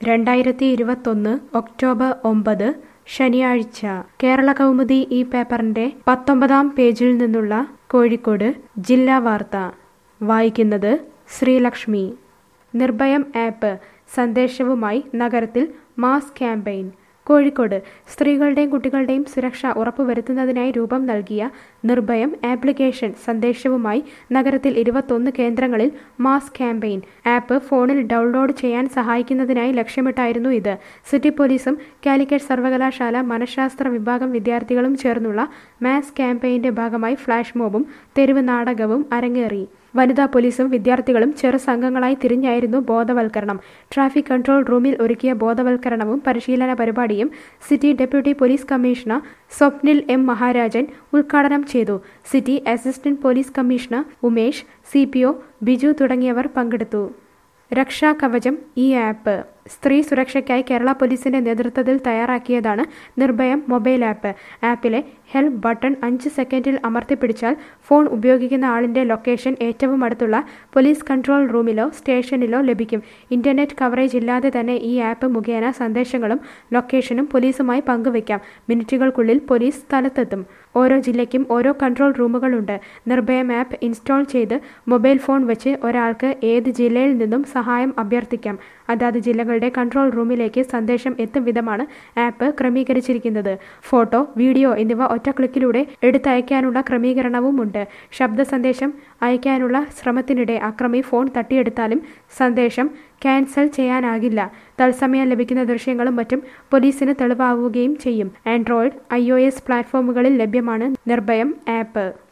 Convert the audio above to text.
രണ്ടായിരത്തി ഇരുപത്തൊന്ന് ഒക്ടോബർ ഒമ്പത് ശനിയാഴ്ച കേരള കൗമുദി ഈ പേപ്പറിന്റെ പത്തൊമ്പതാം പേജിൽ നിന്നുള്ള കോഴിക്കോട് ജില്ലാ വാർത്ത വായിക്കുന്നത് ശ്രീലക്ഷ്മി നിർഭയം ആപ്പ് സന്ദേശവുമായി നഗരത്തിൽ മാസ് ക്യാമ്പയിൻ കോഴിക്കോട് സ്ത്രീകളുടെയും കുട്ടികളുടെയും സുരക്ഷ ഉറപ്പുവരുത്തുന്നതിനായി രൂപം നൽകിയ നിർഭയം ആപ്ലിക്കേഷൻ സന്ദേശവുമായി നഗരത്തിൽ ഇരുപത്തൊന്ന് കേന്ദ്രങ്ങളിൽ മാസ് ക്യാമ്പയിൻ ആപ്പ് ഫോണിൽ ഡൗൺലോഡ് ചെയ്യാൻ സഹായിക്കുന്നതിനായി ലക്ഷ്യമിട്ടായിരുന്നു ഇത് സിറ്റി പോലീസും കാലിക്കറ്റ് സർവകലാശാല മനഃശാസ്ത്ര വിഭാഗം വിദ്യാർത്ഥികളും ചേർന്നുള്ള മാസ് ക്യാമ്പയിന്റെ ഭാഗമായി ഫ്ലാഷ് മോബും തെരുവ് നാടകവും അരങ്ങേറി വനിതാ പോലീസും വിദ്യാർത്ഥികളും ചെറു സംഘങ്ങളായി തിരിഞ്ഞായിരുന്നു ബോധവൽക്കരണം ട്രാഫിക് കൺട്രോൾ റൂമിൽ ഒരുക്കിയ ബോധവൽക്കരണവും പരിശീലന പരിപാടിയും city deputy police commissioner Swapnil M Maharajan ഉദ്ഘാടനം ചെയ്തു city assistant police commissioner Umesh C Biju തുടങ്ങിയവർ പങ്കെടുത്തു രക്ഷാകവചം ഈ ആപ്പ് സ്ത്രീ സുരക്ഷയ്ക്കായി കേരള പോലീസിന്റെ നേതൃത്വത്തിൽ തയ്യാറാക്കിയതാണ് നിർഭയം മൊബൈൽ ആപ്പ് ആപ്പിലെ ഹെൽപ്പ് ബട്ടൺ അഞ്ച് സെക്കൻഡിൽ അമർത്തിപ്പിടിച്ചാൽ ഫോൺ ഉപയോഗിക്കുന്ന ആളിന്റെ ലൊക്കേഷൻ ഏറ്റവും അടുത്തുള്ള പോലീസ് കൺട്രോൾ റൂമിലോ സ്റ്റേഷനിലോ ലഭിക്കും ഇന്റർനെറ്റ് കവറേജ് ഇല്ലാതെ തന്നെ ഈ ആപ്പ് മുഖേന സന്ദേശങ്ങളും ലൊക്കേഷനും പോലീസുമായി പങ്കുവയ്ക്കാം മിനിറ്റുകൾക്കുള്ളിൽ പോലീസ് സ്ഥലത്തെത്തും ഓരോ ജില്ലയ്ക്കും ഓരോ കൺട്രോൾ റൂമുകളുണ്ട് നിർഭയം ആപ്പ് ഇൻസ്റ്റാൾ ചെയ്ത് മൊബൈൽ ഫോൺ വെച്ച് ഒരാൾക്ക് ഏത് ജില്ലയിൽ നിന്നും സഹായം അഭ്യർത്ഥിക്കാം അതാത് ജില്ലകളുടെ കൺട്രോൾ റൂമിലേക്ക് സന്ദേശം എത്തും വിധമാണ് ആപ്പ് ക്രമീകരിച്ചിരിക്കുന്നത് ഫോട്ടോ വീഡിയോ എന്നിവ ഒറ്റ ക്ലിക്കിലൂടെ എടുത്തയക്കാനുള്ള ക്രമീകരണവുമുണ്ട് ശബ്ദ സന്ദേശം അയക്കാനുള്ള ശ്രമത്തിനിടെ അക്രമി ഫോൺ തട്ടിയെടുത്താലും സന്ദേശം ക്യാൻസൽ ചെയ്യാനാകില്ല തത്സമയം ലഭിക്കുന്ന ദൃശ്യങ്ങളും മറ്റും പോലീസിന് തെളിവാവുകയും ചെയ്യും ആൻഡ്രോയിഡ് ഐ പ്ലാറ്റ്ഫോമുകളിൽ ലഭ്യമാണ് നിർഭയം ആപ്പ്